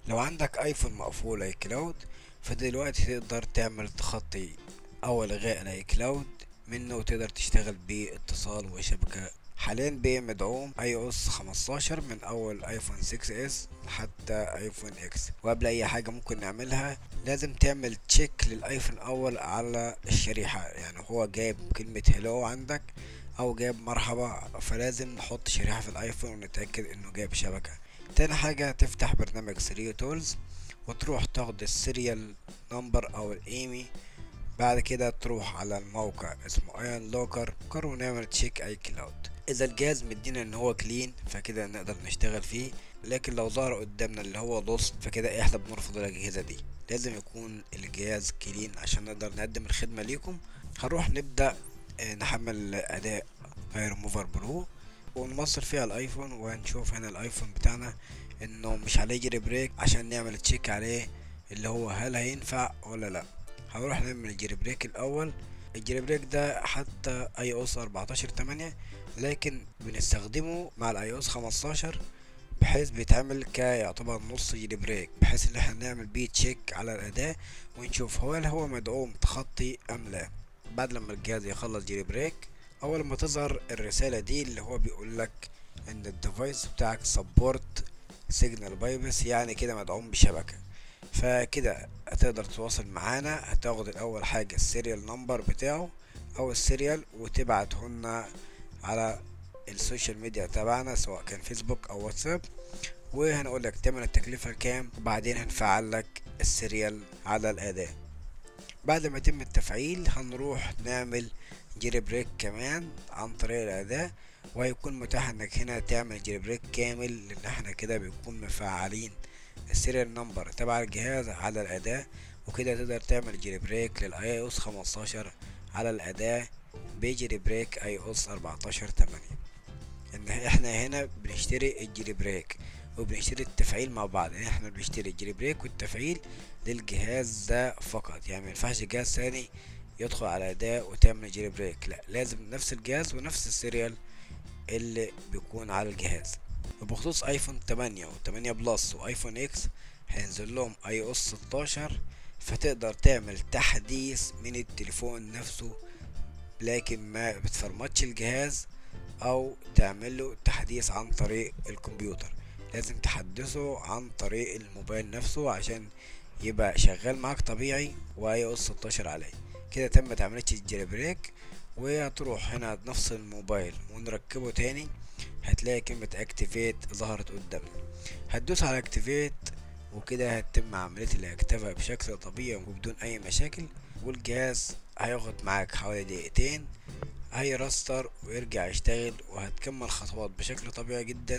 لو عندك ايفون مقفول اي كلاود فدلوقتي تقدر تعمل تخطي او الغاء الاي كلاود منه وتقدر تشتغل باتصال وشبكة حاليا بمدعوم اي او اس 15 من اول ايفون 6 اس حتى ايفون اكس وقبل اي حاجة ممكن نعملها لازم تعمل تشيك للايفون اول على الشريحة يعني هو جايب كلمة هلو عندك او جايب مرحبا فلازم نحط شريحة في الايفون ونتأكد انه جايب شبكة تاني حاجة تفتح برنامج سريو تولز وتروح تاخد السيريال نمبر او الايمي بعد كده تروح على الموقع اسمه ايان لوكر ونعمل تشيك اي كلاود اذا الجهاز مدينا ان هو كلين فكده نقدر نشتغل فيه لكن لو ظهر قدامنا اللي هو لوست فكده احنا بنرفض الاجهزه دي لازم يكون الجهاز كلين عشان نقدر نقدم الخدمه ليكم هنروح نبدا نحمل اداء اي ريموفر برو ونوصل فيها الايفون ونشوف هنا الايفون بتاعنا انه مش عليه جري بريك عشان نعمل تشيك عليه اللي هو هل هينفع ولا لا هنروح نعمل الجري بريك الاول الجري بريك ده حتى اي او اس 14 8 لكن بنستخدمه مع الاي او اس 15 بحيث بيتعمل كيعتبر نص جري بريك بحيث ان احنا نعمل بيه تشيك على الاداء ونشوف هو هل هو مدعوم تخطي ام لا بعد لما الجهاز يخلص جري بريك اول ما تظهر الرسالة دي اللي هو بيقول لك ان الديفايس بتاعك سبورت سيجنال بايبس يعني كده مدعوم بشبكة فكده هتقدر تتواصل معانا هتاخد الاول حاجة السيريال نمبر بتاعه او السيريال وتبعته لنا على السوشيال ميديا تبعنا سواء كان فيسبوك او واتساب وهنقول لك تمن التكلفة كام وبعدين هنفعل لك السيريال على الاداء بعد ما يتم التفعيل هنروح نعمل جيري بريك كمان عن طريق الاداء وهيكون متاح انك هنا تعمل جيري بريك كامل لان احنا كده بنكون مفعلين السيريال نمبر تبع الجهاز على الاداء وكده تقدر تعمل جيري بريك للاي او اس 15 على الاداء بجيري بريك اي او اس 14 8 ان احنا هنا بنشتري الجيري بريك وبنشتري التفعيل مع بعض يعني احنا بنشتري الجيري بريك والتفعيل للجهاز ده فقط يعني مينفعش جهاز ثاني يدخل على اداء وتعمل جيري بريك لا لازم نفس الجهاز ونفس السيريال اللي بيكون على الجهاز وبخصوص ايفون 8 و8 بلس وايفون اكس هينزل لهم اي او اس 16 فتقدر تعمل تحديث من التليفون نفسه لكن ما بتفرمتش الجهاز او تعمل له تحديث عن طريق الكمبيوتر لازم تحدثه عن طريق الموبايل نفسه عشان يبقى شغال معاك طبيعي واي او اس 16 عليه كده تمت عملية الجري بريك وهتروح هنا نفصل الموبايل ونركبه تاني هتلاقي كلمة اكتيفيت ظهرت قدامنا هتدوس على اكتيفيت وكده هتتم عملية الاكتفاء بشكل طبيعي وبدون اي مشاكل والجهاز هياخد معاك حوالي دقيقتين هيرستر ويرجع يشتغل وهتكمل خطوات بشكل طبيعي جدا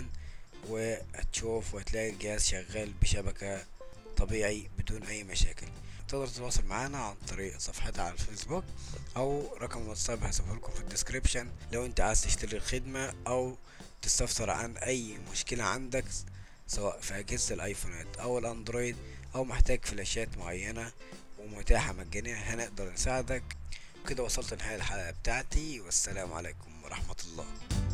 وهتشوف وهتلاقي الجهاز شغال بشبكة طبيعي بدون اي مشاكل تقدر تتواصل معانا عن طريق صفحتنا على الفيسبوك او رقم واتساب هسيبه لكم في الديسكريبشن لو انت عايز تشتري الخدمة او تستفسر عن اي مشكلة عندك سواء في اجهزة الايفونات او الاندرويد او محتاج فلاشات معينة ومتاحة مجانية هنقدر نساعدك كده وصلت لنهاية الحلقة بتاعتي والسلام عليكم ورحمة الله